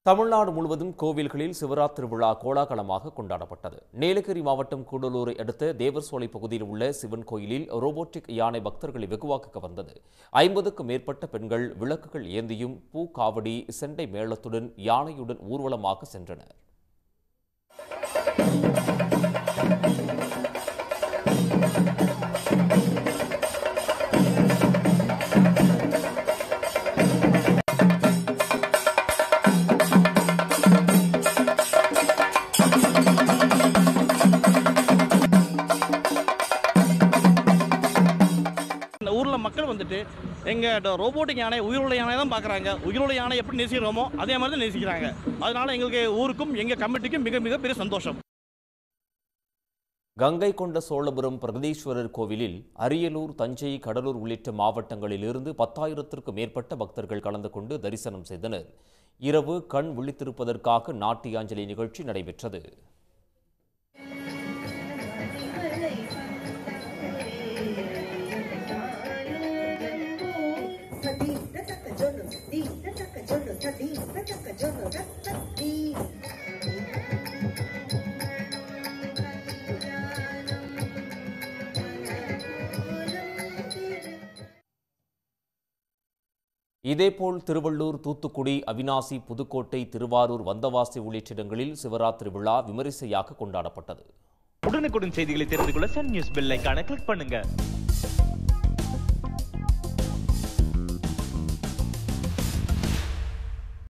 தமிழ்நாடு முழுவதும் கோவில்களில் சிவராத்திரி விழா கோலாகலமாக கொண்டாடப்பட்டது நீலகிரி மாவட்டம் கூடலூரை அடுத்த தேவர்சோலை பகுதியில் உள்ள சிவன் கோயிலில் ரோபோட்டிக் யானை பக்தர்களை வெகுவாக்க கவர்ந்தது ஐம்பதுக்கும் மேற்பட்ட பெண்கள் விளக்குகள் ஏந்தியும் பூ காவடி செண்டை மேளத்துடன் யானையுடன் ஊர்வலமாக சென்றனர் இந்த ஊரில் மக்கள் வந்துட்டு எங்கள் ரோபோட்டிக் யானை உயிருள்ள யானை தான் பார்க்குறாங்க உயிருள்ள யானை எப்படி நேசிக்கிறோமோ அதே மாதிரி தான் நேசிக்கிறாங்க அதனால எங்களுக்கு ஊருக்கும் எங்கள் கமிட்டிக்கும் மிக மிக பெரிய சந்தோஷம் கங்கை கொண்ட சோழபுரம் பிரகதீஸ்வரர் கோவிலில் அரியலூர் தஞ்சை கடலூர் உள்ளிட்ட மாவட்டங்களிலிருந்து பத்தாயிரத்திற்கும் மேற்பட்ட பக்தர்கள் கலந்து கொண்டு தரிசனம் செய்தனர் இரவு கண் விழித்திருப்பதற்காக நாட்டியாஞ்சலி நிகழ்ச்சி நடைபெற்றது Sadista taka jono, sadista taka jono, sadista taka jono, rakati. இதேபோல் திருவள்ளூர் தூத்துக்குடி அவினாசி புதுக்கோட்டை திருவாரூர் வந்தவாசி உள்ளிட்ட இடங்களில் சிவராத்திரி விழா விமரிசையாக கொண்டாடப்பட்டது உடனுக்குடன் செய்திகளை தெரிந்து கொள்ள சன் நியூஸ் பெல் ஐகானை கிளிக் பண்ணுங்க